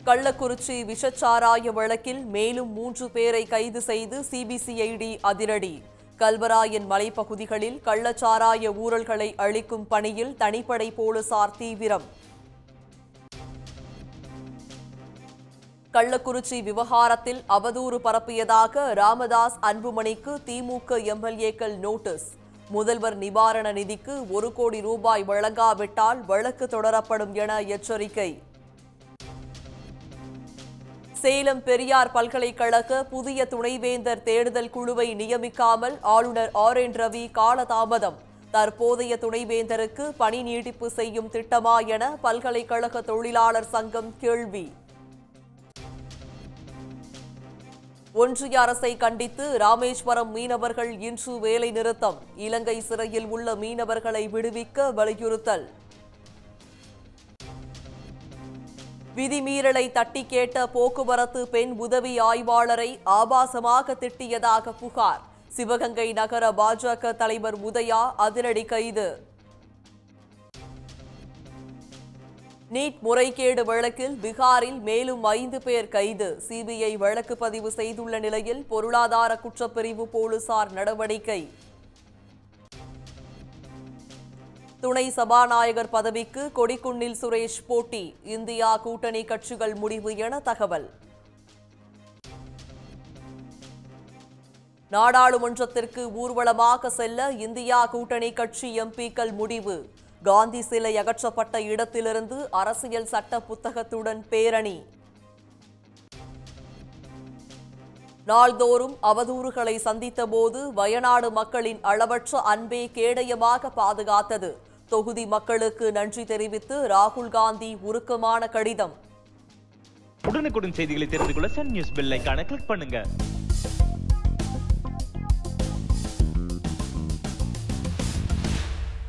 கள்ளக்குறிச்சி விஷச்சாராய வழக்கில் மேலும் மூன்று பேரை கைது செய்து சிபிசிஐடி அதிரடி கல்வராயன் மலைப்பகுதிகளில் கள்ளச்சாராய ஊழல்களை அழிக்கும் பணியில் தனிப்படை போலீசார் தீவிரம் கள்ளக்குறிச்சி விவகாரத்தில் அவதூறு பரப்பியதாக ராமதாஸ் அன்புமணிக்கு திமுக எம்எல்ஏக்கள் நோட்டீஸ் முதல்வர் நிவாரண நிதிக்கு ஒரு கோடி ரூபாய் வழங்காவிட்டால் வழக்கு தொடரப்படும் என எச்சரிக்கை சேலம் பெரியார் பல்கலைக்கழக புதிய துணைவேந்தர் தேடுதல் குழுவை நியமிக்காமல் ஆளுநர் ஆர் என் ரவி காலதாமதம் தற்போதைய துணைவேந்தருக்கு பணி நீட்டிப்பு செய்யும் திட்டமா என பல்கலைக்கழக தொழிலாளர் சங்கம் கேள்வி ஒன்றிய அரசை கண்டித்து ராமேஸ்வரம் மீனவர்கள் இன்று வேலை நிறுத்தம் இலங்கை சிறையில் உள்ள மீனவர்களை விடுவிக்க வலியுறுத்தல் விதிமீறலை தட்டி கேட்ட போக்குவரத்து பெண் உதவி ஆய்வாளரை ஆபாசமாக திட்டியதாக புகார் சிவகங்கை நகர பாஜக தலைவர் உதயா அதிரடி கைது நீட் முறைகேடு வழக்கில் பீகாரில் மேலும் ஐந்து பேர் கைது சிபிஐ வழக்கு பதிவு செய்துள்ள நிலையில் பொருளாதார குற்றப்பிரிவு போலீசார் நடவடிக்கை துணை சபாநாயகர் பதவிக்கு கொடிக்குன்னில் சுரேஷ் போட்டி இந்தியா கூட்டணி கட்சிகள் முடிவு என தகவல் நாடாளுமன்றத்திற்கு ஊர்வலமாக செல்ல இந்தியா கூட்டணி கட்சி எம்பிக்கள் முடிவு காந்தி சிலை அகற்றப்பட்ட இடத்திலிருந்து அரசியல் சட்ட புத்தகத்துடன் பேரணி நாள்தோறும் அவதூறுகளை சந்தித்தபோது வயநாடு மக்களின் அளவற்ற அன்பே கேடயமாக பாதுகாத்தது தொகுதி மக்களுக்கு நன்றி தெரிவித்து ராகுல் காந்தி உருக்கமான கடிதம் உடனுக்குடன் செய்திகளை தெரிந்து கொள்ள சன் நியூஸ் பெல் ஐகானை கிளிக் பண்ணுங்க